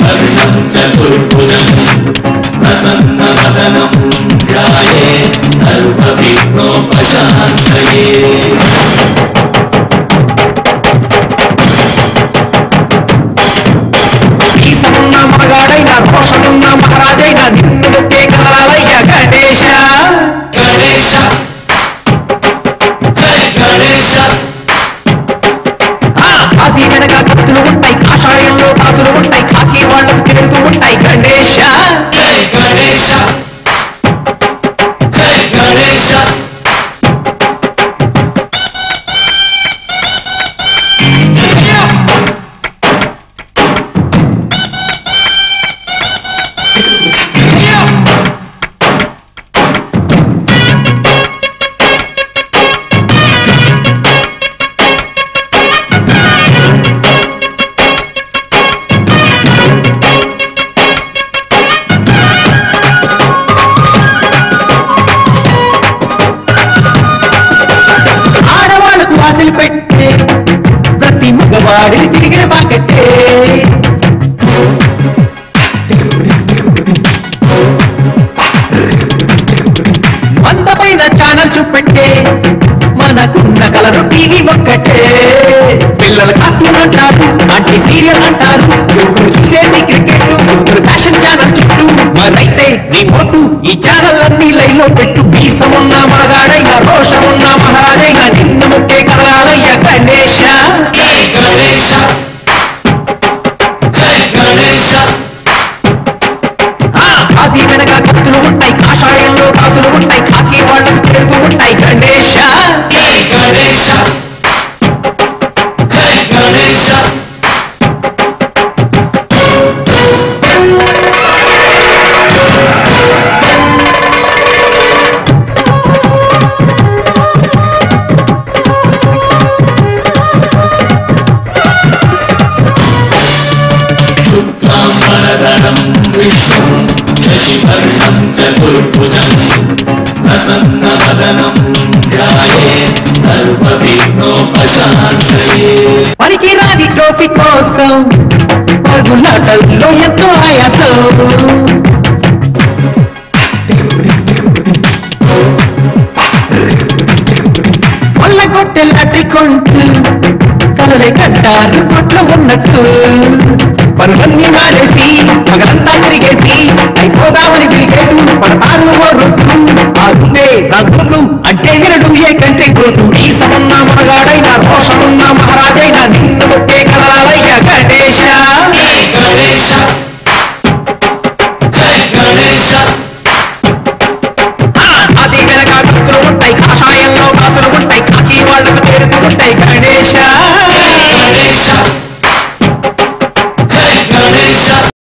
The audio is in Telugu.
శశివర్ణం చతుర్భుజం ప్రసన్నవదనం ధ్యాయే సర్వవిఘ్నోపశాంతయే ఈసమున్న మగాడైన రోషమున్న మహారాజైన నిన్ను ముక్కే కలాలయ్య గణేశ గణేశ జయ గణేశ ఆ, అది వెనక కత్తులు ఉంటాయి కాషాయంలో కాసులు ఉంటాయి కాకి వాళ్ళకు తిరుగుతూ ఉంటాయి గణేశ జయ గణేశ జయ గణేశ ఆడవాళ్ళకు ఆశలు పెట్టే ప్రతి మగవాడిని తిరిగిన పాకెట్టే వంద పైన ఛానల్ చూపెట్టే మనకున్న కలరు టీవీ ఒక్కటే పిల్లల కార్టూన్ అంటారు నాటి సీరియల్ అంటారు యువకులు చూసేది క్రికెట్ యువకులు ఫ్యాషన్ ఛానల్ చుట్టూ మరైతే నీ ఓటు ఈ ఛానల్ అన్ని లైన్లో పెట్టు బీసమున్న మగాడైన రోషమున్న మహారాజైన నిన్ను ముక్కే కదలాలయ్య గణేశ జయ గణేశ జయ గణేశ ఆ, అది వెనక కత్తులు ఉంటాయి కాషాయంలో కాసులు ఉంటాయి కాకి వాళ్ళకు తిరుగుతూ ఉంటాయి గణేశ జయ గణేశ జయ గణేశ శుక్లాంబరధరం విష్ణు శశివర్ణం చతుర్భుజం ప్రసన్నవదనం ధ్యాయే సర్వవిఘ్నోపశాంతయే పనికిరాని ట్రోఫీ కోసం పరుగులాటల్లో ఎంతో ఆయాసం వల్ల కొట్టె లాంటి కొంటు కలలే కంటారు కొట్లు ఉన్నట్టు పనులన్నీ మానేసి పగలంతా తిరిగేసి అయిపోదామని తిరిగేటు పడతారు